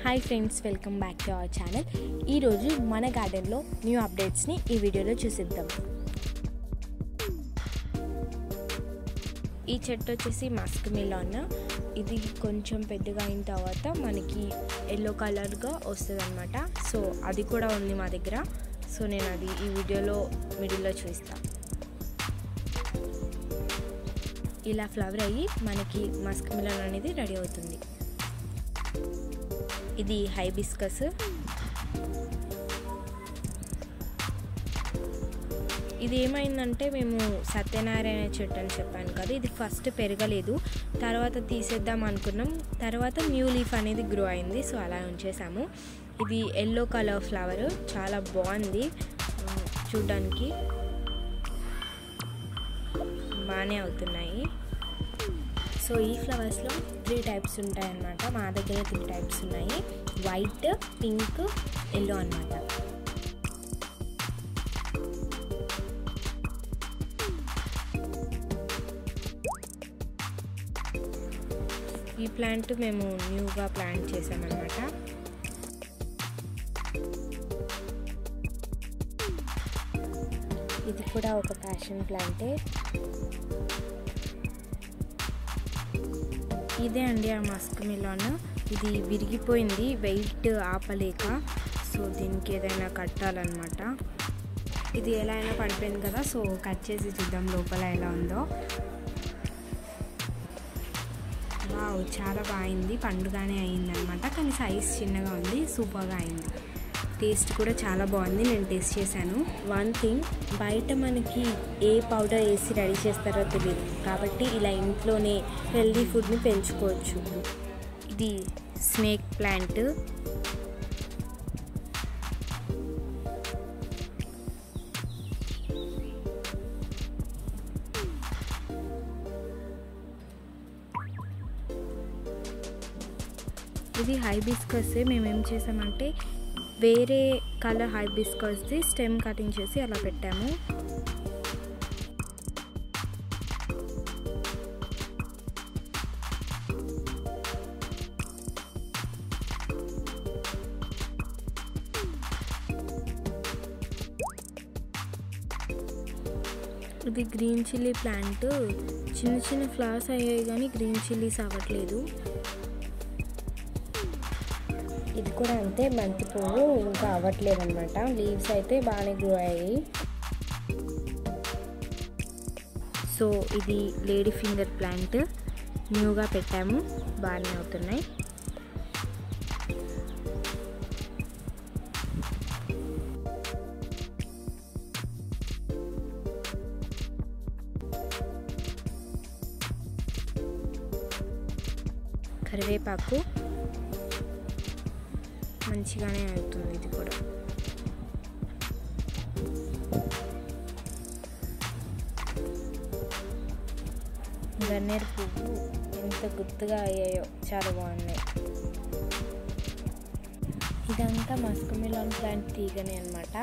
hi friends welcome back to our channel ఈరోజు మన గార్డెన్లో న్యూ అప్డేట్స్ని ఈ వీడియోలో చూసిద్దాం ఈ చెట్టు వచ్చేసి మస్క్ మిలాన్ ఇది కొంచెం పెద్దగా అయిన తర్వాత మనకి ఎల్లో కలర్గా వస్తుంది అనమాట సో అది కూడా ఉంది మా దగ్గర సో నేను అది ఈ వీడియోలో మిడిల్లో చూస్తాను ఇలా ఫ్లవర్ అయ్యి మనకి మస్క్ మిలన్ అనేది రెడీ అవుతుంది ఇది హైబిస్కస్ ఇది ఏమైందంటే మేము సత్యనారాయణ చెట్టు అని చెప్పాను కదా ఇది ఫస్ట్ పెరగలేదు తర్వాత తీసేద్దాం అనుకున్నాం తర్వాత న్యూ లీఫ్ అనేది గ్రో అయింది సో అలా ఉంచేసాము ఇది ఎల్లో కలర్ ఫ్లవర్ చాలా బాగుంది చూడ్డానికి బాగానే అవుతున్నాయి సో ఈ ఫ్లవర్స్లో త్రీ టైప్స్ ఉంటాయన్నమాట మా దగ్గర త్రీ టైప్స్ ఉన్నాయి వైట్ పింక్ ఎల్లో అనమాట ఈ ప్లాంట్ మేము న్యూగా ప్లాంట్ చేసామన్నమాట ఇది కూడా ఒక ప్యాషన్ ప్లాంటే ఇదే అండి ఆ మస్క్ మిలాన్ ఇది విరిగిపోయింది వెయిట్ ఆపలేక సో దీనికి ఏదైనా కట్టాలన్నమాట ఇది ఎలా అయినా పడిపోయింది కదా సో కట్ చేసి చూద్దాం లోపల ఎలా ఉందో వావ్ చాలా బాగుంది పండుగానే అయిందనమాట కానీ సైజ్ చిన్నగా ఉంది సూపర్గా అయింది టేస్ట్ కూడా చాలా బాగుంది నేను టేస్ట్ చేశాను వన్ థింగ్ బయట మనకి ఏ పౌడర్ వేసి రెడీ చేస్తారో తెలియదు కాబట్టి ఇలా ఇంట్లోనే హెల్దీ ఫుడ్ని పెంచుకోవచ్చు ఇది స్నేక్ ప్లాంట్ ఇది హైబిస్కస్ మేము ఏం చేసామంటే వేరే కలర్ హైబిస్కస్ది స్టెమ్ కటింగ్ చేసి అలా పెట్టాము ఇది గ్రీన్ చిల్లీ ప్లాంట్ చిన్న చిన్న ఫ్లవర్స్ అయ్యాయి కానీ గ్రీన్ చిల్లీస్ అవ్వట్లేదు ఇది కూడా అంతే బంతి పువ్వు ఇంకా అవ్వట్లేదు అనమాట లీవ్స్ అయితే బాగానే గ్రో అయ్యాయి సో ఇది లేడీ ఫింగర్ ప్లాంట్ న్యూగా పెట్టాము బాగానే అవుతున్నాయి కరివేపాకు మంచిగానే అవుతుంది ఇది కూడా గన్నేరు పువ్వు ఎంత గుర్తుగా అయ్యాయో చాలా బాగున్నాయి ఇదంతా మస్క్ మిలాన్ ప్లాంట్ తీగనే అనమాట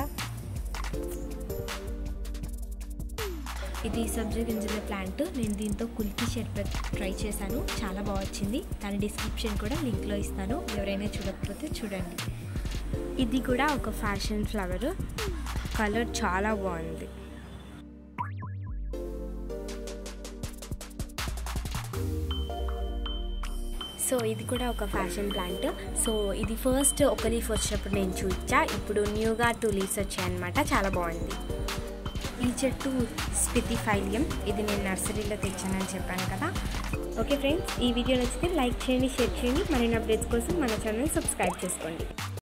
ఇది సబ్జా గింజల ప్లాంట్ నేను దీంతో కుల్కి షర్బత్ ట్రై చేశాను చాలా బాగా వచ్చింది దాని డిస్క్రిప్షన్ కూడా లింక్లో ఇస్తాను ఎవరైనా చూడకపోతే చూడండి ఇది కూడా ఒక ఫ్యాషన్ ఫ్లవర్ కలర్ చాలా బాగుంది సో ఇది కూడా ఒక ఫ్యాషన్ ప్లాంట్ సో ఇది ఫస్ట్ ఒక లీఫ్ వచ్చినప్పుడు నేను చూచా ఇప్పుడు న్యూగా టూ లీవ్స్ వచ్చాయన్నమాట చాలా బాగుంది ఈ చెట్టు స్పితిఫైలియం ఇది నేను నర్సరీలో తెచ్చానని చెప్పాను కదా ఓకే ఫ్రెండ్స్ ఈ వీడియో నచ్చితే లైక్ చేయండి షేర్ చేయండి మరిన్ని అప్డేట్స్ కోసం మన ఛానల్ సబ్స్క్రైబ్ చేసుకోండి